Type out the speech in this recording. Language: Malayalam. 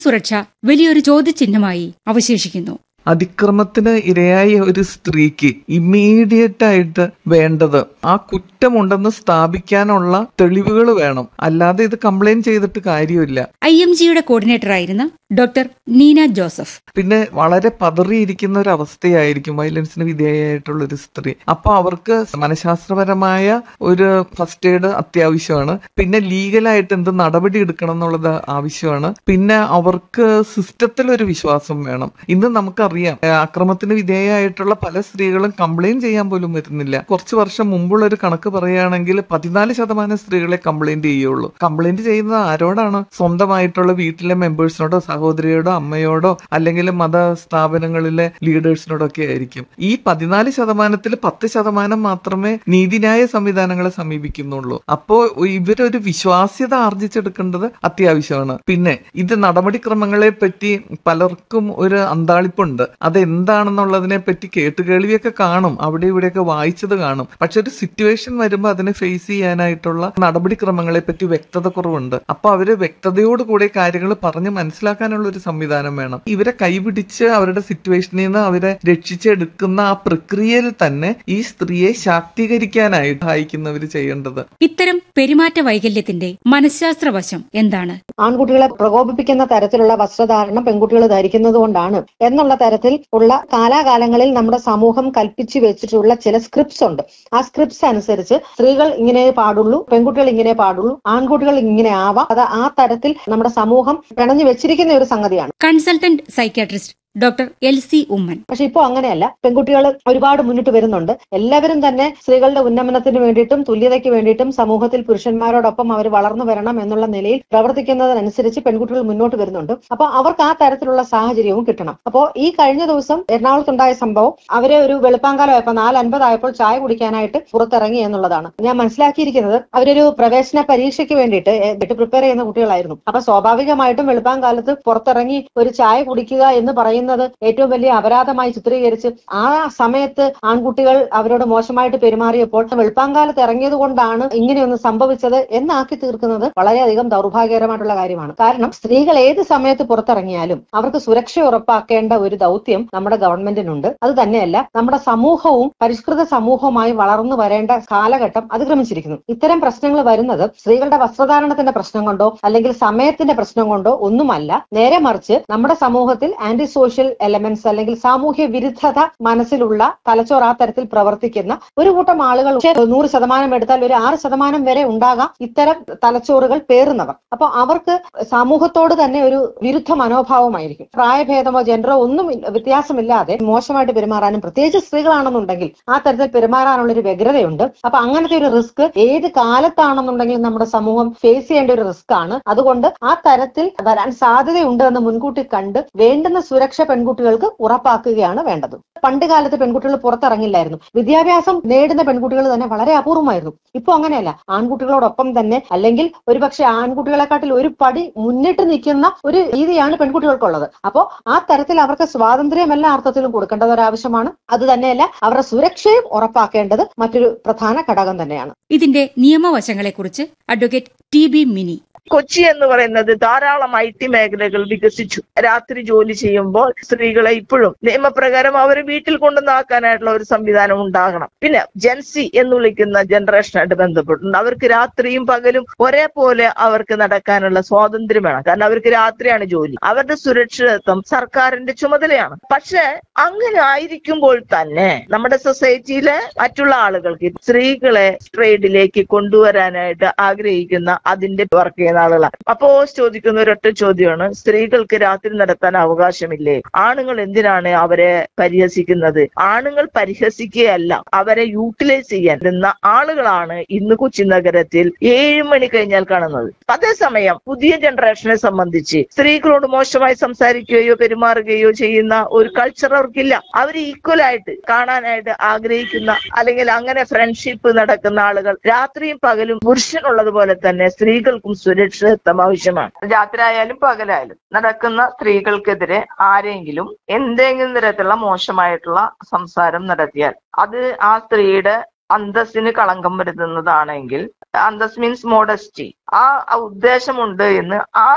സുരക്ഷ വലിയൊരു ചോദ്യചിഹ്നമായി അവശേഷിക്കുന്നു അതിക്രമത്തിന് ഇരയായ ഒരു സ്ത്രീക്ക് ഇമ്മീഡിയറ്റ് ആയിട്ട് വേണ്ടത് ആ കുറ്റമുണ്ടെന്ന് സ്ഥാപിക്കാനുള്ള തെളിവുകൾ വേണം അല്ലാതെ ഇത് കംപ്ലൈന്റ് ചെയ്തിട്ട് കാര്യമില്ല ഐ എം ജിയുടെ കോർഡിനേറ്ററായിരുന്ന ഡോക്ടർ നീന ജോസഫ് പിന്നെ വളരെ പതറിയിരിക്കുന്ന ഒരു അവസ്ഥയായിരിക്കും വയലൻസിന് വിധേയമായിട്ടുള്ള ഒരു സ്ത്രീ അപ്പൊ അവർക്ക് മനഃശാസ്ത്രപരമായ ഒരു ഫസ്റ്റ് എയ്ഡ് അത്യാവശ്യമാണ് പിന്നെ ലീഗലായിട്ട് എന്ത് നടപടി എടുക്കണം എന്നുള്ളത് ആവശ്യമാണ് പിന്നെ അവർക്ക് സിസ്റ്റത്തിൽ ഒരു വിശ്വാസം വേണം ഇന്ന് നമുക്കറിയാം ഏഹ് അക്രമത്തിന് വിധേയമായിട്ടുള്ള പല സ്ത്രീകളും കംപ്ലൈന്റ് ചെയ്യാൻ പോലും വരുന്നില്ല കുറച്ച് വർഷം മുമ്പുള്ള ഒരു കണക്ക് പറയുകയാണെങ്കിൽ പതിനാല് ശതമാനം സ്ത്രീകളെ കംപ്ലൈന്റ് ചെയ്യുള്ളൂ കംപ്ലൈന്റ് ചെയ്യുന്നത് ആരോടാണ് സ്വന്തമായിട്ടുള്ള വീട്ടിലെ മെമ്പേഴ്സിനോടോ സഹോദരിയോടോ അമ്മയോടോ അല്ലെങ്കിൽ മത സ്ഥാപനങ്ങളിലെ ലീഡേഴ്സിനോടോ ഒക്കെ ആയിരിക്കും ഈ പതിനാല് ശതമാനത്തിൽ പത്ത് ശതമാനം മാത്രമേ നീതിന്യായ സംവിധാനങ്ങളെ സമീപിക്കുന്നുള്ളൂ അപ്പോ ഇവരൊരു വിശ്വാസ്യത ആർജിച്ചെടുക്കേണ്ടത് അത്യാവശ്യമാണ് പിന്നെ ഇത് നടപടിക്രമങ്ങളെ പറ്റി പലർക്കും ഒരു അന്താളിപ്പുണ്ട് അതെന്താണെന്നുള്ളതിനെ പറ്റി കേട്ടുകേൾവിയൊക്കെ കാണും അവിടെ ഇവിടെയൊക്കെ വായിച്ചത് കാണും പക്ഷെ ഒരു സിറ്റുവേഷൻ വരുമ്പോൾ അതിനെ ഫേസ് ചെയ്യാനായിട്ടുള്ള നടപടിക്രമങ്ങളെ പറ്റി വ്യക്തത കുറവുണ്ട് അപ്പൊ അവര് വ്യക്തതയോടുകൂടി കാര്യങ്ങൾ പറഞ്ഞ് മനസ്സിലാക്കാനുള്ള ഒരു സംവിധാനം വേണം ഇവരെ കൈപിടിച്ച് അവരുടെ സിറ്റുവേഷനിൽ നിന്ന് അവരെ രക്ഷിച്ചെടുക്കുന്ന ആ പ്രക്രിയയിൽ തന്നെ ഈ സ്ത്രീയെ ശാക്തീകരിക്കാനായിട്ട് സഹായിക്കുന്നവർ ചെയ്യേണ്ടത് ഇത്തരം പെരുമാറ്റ വൈകല്യത്തിന്റെ മനഃശാസ്ത്രവശം എന്താണ് ആൺകുട്ടികളെ പ്രകോപിപ്പിക്കുന്ന തരത്തിലുള്ള വസ്ത്രധാരണം പെൺകുട്ടികൾ ധരിക്കുന്നത് കൊണ്ടാണ് എന്നുള്ള തരത്തിൽ ഉള്ള കാലാകാലങ്ങളിൽ നമ്മുടെ സമൂഹം കൽപ്പിച്ചു വെച്ചിട്ടുള്ള ചില സ്ക്രിപ്റ്റ്സ് ഉണ്ട് ആ സ്ക്രിപ്റ്റ്സ് അനുസരിച്ച് സ്ത്രീകൾ ഇങ്ങനെ പാടുള്ളൂ പെൺകുട്ടികൾ ഇങ്ങനെ പാടുള്ളൂ ആൺകുട്ടികൾ ഇങ്ങനെ ആവാം അത് ആ തരത്തിൽ നമ്മുടെ സമൂഹം പിണഞ്ഞു വെച്ചിരിക്കുന്ന ഒരു സംഗതിയാണ് consultant psychiatrist doctor L C Oommen പക്ഷെ ഇപ്പോൾ അങ്ങനെയല്ല പെൺകുട്ടികൾ ഒരുപാട് മുന്നിട്ട് വരുന്നുണ്ട് എല്ലാവരും തന്നെ സ്ത്രീകളുടെ ഉന്നമനത്തിന് വേണ്ടിയിട്ടും തുല്യതയ്ക്ക് വേണ്ടിയിട്ടും സമൂഹത്തിൽ പുരുഷന്മാരോടൊപ്പം അവർ വളർന്നു വരണം എന്നുള്ള നിലയിൽ പ്രവർത്തിക്കുന്നതിനനുസരിച്ച് പെൺകുട്ടികൾ മുന്നോട്ട് വരുന്നുണ്ട് അപ്പൊ അവർക്ക് ആ തരത്തിലുള്ള സാഹചര്യവും കിട്ടണം അപ്പോ ഈ കഴിഞ്ഞ ദിവസം എറണാകുളത്തുണ്ടായ സംഭവം അവരെ ഒരു വെളുപ്പാങ്കാലമായപ്പോൾ നാല് അൻപതായപ്പോൾ ചായ കുടിക്കാനായിട്ട് പുറത്തിറങ്ങി എന്നുള്ളതാണ് ഞാൻ മനസ്സിലാക്കിയിരിക്കുന്നത് അവരൊരു പ്രവേശന പരീക്ഷയ്ക്ക് വേണ്ടിയിട്ട് വെട്ടി പ്രിപ്പയർ ചെയ്യുന്ന കുട്ടികളായിരുന്നു അപ്പൊ സ്വാഭാവികമായിട്ടും വെളുപ്പാങ്കാലത്ത് പുറത്തിറങ്ങി ഒരു ചായ കുടിക്കുക എന്ന് പറയുന്നത് ഏറ്റവും വലിയ അപരാധമായി ചിത്രീകരിച്ച് ആ സമയത്ത് ആൺകുട്ടികൾ അവരോട് മോശമായിട്ട് പെരുമാറിയപ്പോൾ വെളുപ്പാങ്കാലത്ത് ഇറങ്ങിയത് കൊണ്ടാണ് ഇങ്ങനെയൊന്ന് സംഭവിച്ചത് എന്നാക്കി തീർക്കുന്നത് വളരെയധികം ദൗർഭാഗ്യകരമായിട്ടുള്ള കാര്യമാണ് കാരണം സ്ത്രീകൾ ഏത് സമയത്ത് പുറത്തിറങ്ങിയാലും അവർക്ക് സുരക്ഷ ഉറപ്പാക്കേണ്ട ഒരു ദൗത്യം നമ്മുടെ ഗവൺമെന്റിനുണ്ട് അത് തന്നെയല്ല നമ്മുടെ സമൂഹവും പരിഷ്കൃത സമൂഹവുമായി വളർന്നു വരേണ്ട കാലഘട്ടം അതിക്രമിച്ചിരിക്കുന്നു ഇത്തരം പ്രശ്നങ്ങൾ വരുന്നത് സ്ത്രീകളുടെ വസ്ത്രധാരണത്തിന്റെ പ്രശ്നം കൊണ്ടോ അല്ലെങ്കിൽ സമയത്തിന്റെ പ്രശ്നം കൊണ്ടോ ഒന്നുമല്ല നേരെ മറിച്ച് നമ്മുടെ സമൂഹത്തിൽ ആന്റി സോഷ്യൽ എലമെന്റ്സ് അല്ലെങ്കിൽ സാമൂഹ്യ വിരുദ്ധത മനസ്സിലുള്ള തലച്ചോറ് ആ തരത്തിൽ പ്രവർത്തിക്കുന്ന ഒരു കൂട്ടം ആളുകൾ പക്ഷേ നൂറ് ശതമാനം എടുത്താൽ ഒരു ആറ് ശതമാനം വരെ ഉണ്ടാകാം ഇത്തരം തലച്ചോറുകൾ പേറുന്നവർ അപ്പൊ അവർക്ക് സമൂഹത്തോട് തന്നെ ഒരു വിരുദ്ധ മനോഭാവമായിരിക്കും പ്രായഭേദമോ ജെൻഡറോ ഒന്നും ഇല്ല- വ്യത്യാസമില്ലാതെ മോശമായിട്ട് പെരുമാറാനും പ്രത്യേകിച്ച് സ്ത്രീകളാണെന്നുണ്ടെങ്കിൽ ആ തരത്തിൽ പെരുമാറാനുള്ള ഒരു വ്യഗ്രതയുണ്ട് അപ്പൊ അങ്ങനത്തെ ഒരു റിസ്ക് ഏത് കാലത്താണെന്നുണ്ടെങ്കിലും നമ്മുടെ സമൂഹം ഫേസ് ചെയ്യേണ്ട ഒരു റിസ്ക് ആണ് അതുകൊണ്ട് ആ തരത്തിൽ വരാൻ സാധ്യതയുണ്ട് എന്ന് മുൻകൂട്ടി കണ്ട് വേണ്ടുന്ന സുരക്ഷ പെൺകുട്ടികൾക്ക് ഉറപ്പാക്കുകയാണ് വേണ്ടത് പണ്ട് കാലത്ത് പെൺകുട്ടികൾ പുറത്തിറങ്ങില്ലായിരുന്നു വിദ്യാഭ്യാസം നേടുന്ന പെൺകുട്ടികൾ തന്നെ വളരെ അപൂർവമായിരുന്നു ഇപ്പൊ അങ്ങനെയല്ല ആൺകുട്ടികളോടൊപ്പം തന്നെ അല്ലെങ്കിൽ ഒരുപക്ഷെ ആൺകുട്ടികളെക്കാട്ടിൽ ഒരു പടി മുന്നിട്ട് നിൽക്കുന്ന ഒരു രീതിയാണ് പെൺകുട്ടികൾക്കുള്ളത് അപ്പോ ആ തരത്തിൽ അവർക്ക് സ്വാതന്ത്ര്യം എല്ലാ അർത്ഥത്തിലും കൊടുക്കേണ്ടത് ഒരു ആവശ്യമാണ് അത് തന്നെയല്ല അവരുടെ സുരക്ഷയും ഉറപ്പാക്കേണ്ടത് മറ്റൊരു പ്രധാന ഘടകം തന്നെയാണ് ഇതിന്റെ നിയമവശങ്ങളെക്കുറിച്ച് advocate T B Mini Kochi എന്ന് പറയുന്നത് ധാരാളം ഐ ടി മേഖലകൾ വികസിച്ചു രാത്രി ജോലി ചെയ്യുമ്പോൾ സ്ത്രീകളെ ഇപ്പോഴും നിയമപ്രകാരം അവരെ വീട്ടിൽ കൊണ്ടുവന്നാക്കാനായിട്ടുള്ള ഒരു സംവിധാനം ഉണ്ടാകണം പിന്നെ ജെൻസി എന്ന് വിളിക്കുന്ന ജനറേഷനായിട്ട് ബന്ധപ്പെട്ടുണ്ട് അവർക്ക് രാത്രിയും പകലും ഒരേപോലെ അവർക്ക് നടക്കാനുള്ള സ്വാതന്ത്ര്യം വേണം കാരണം അവർക്ക് രാത്രിയാണ് ജോലി അവരുടെ സുരക്ഷിതത്വം സർക്കാരിന്റെ ചുമതലയാണ് പക്ഷെ അങ്ങനെ ആയിരിക്കുമ്പോൾ തന്നെ നമ്മുടെ സൊസൈറ്റിയിലെ മറ്റുള്ള ആളുകൾക്ക് സ്ത്രീകളെ ട്രേഡിലേക്ക് കൊണ്ടുവരാനായിട്ട് ആഗ്രഹിക്കുന്ന അതിന്റെ വർക്ക് ചെയ്യുന്ന ആളുകളാണ് അപ്പോ ചോദിക്കുന്ന ഒരൊറ്റ ചോദ്യമാണ് സ്ത്രീകൾക്ക് രാത്രി നടത്താൻ അവകാശമില്ലേ ആണുങ്ങൾ എന്തിനാണ് അവരെ പരിഹസിക്കുന്നത് ആണുങ്ങൾ പരിഹസിക്കുകയല്ല അവരെ യൂട്ടിലൈസ് ചെയ്യാൻ വരുന്ന ആളുകളാണ് ഇന്ന് കൊച്ചി നഗരത്തിൽ ഏഴ് മണി കഴിഞ്ഞാൽ കാണുന്നത് അതേസമയം പുതിയ ജനറേഷനെ സംബന്ധിച്ച് സ്ത്രീകളോട് മോശമായി സംസാരിക്കുകയോ പെരുമാറുകയോ ചെയ്യുന്ന ഒരു കൾച്ചർ അവർക്കില്ല അവർ ഈക്വൽ ആയിട്ട് കാണാനായിട്ട് ആഗ്രഹിക്കുന്ന അല്ലെങ്കിൽ അങ്ങനെ ഫ്രണ്ട്ഷിപ്പ് നടക്കുന്ന ആളുകൾ രാത്രിയും പകലും പുരുഷനുള്ളതുപോലെ തന്നെ സ്ത്രീകൾക്കും സുരക്ഷിതത്വം ആവശ്യമാണ് രാത്രി ആയാലും പകലായാലും നടക്കുന്ന സ്ത്രീകൾക്കെതിരെ ആരെങ്കിലും എന്തെങ്കിലും തരത്തിലുള്ള മോശമായിട്ടുള്ള സംസാരം നടത്തിയാൽ അത് ആ സ്ത്രീയുടെ അന്തസ്സിന് കളങ്കം വരുത്തുന്നതാണെങ്കിൽ അന്തസ് മീൻസ് മോഡസ്റ്റി ആ ഉദ്ദേശമുണ്ട് എന്ന് ആ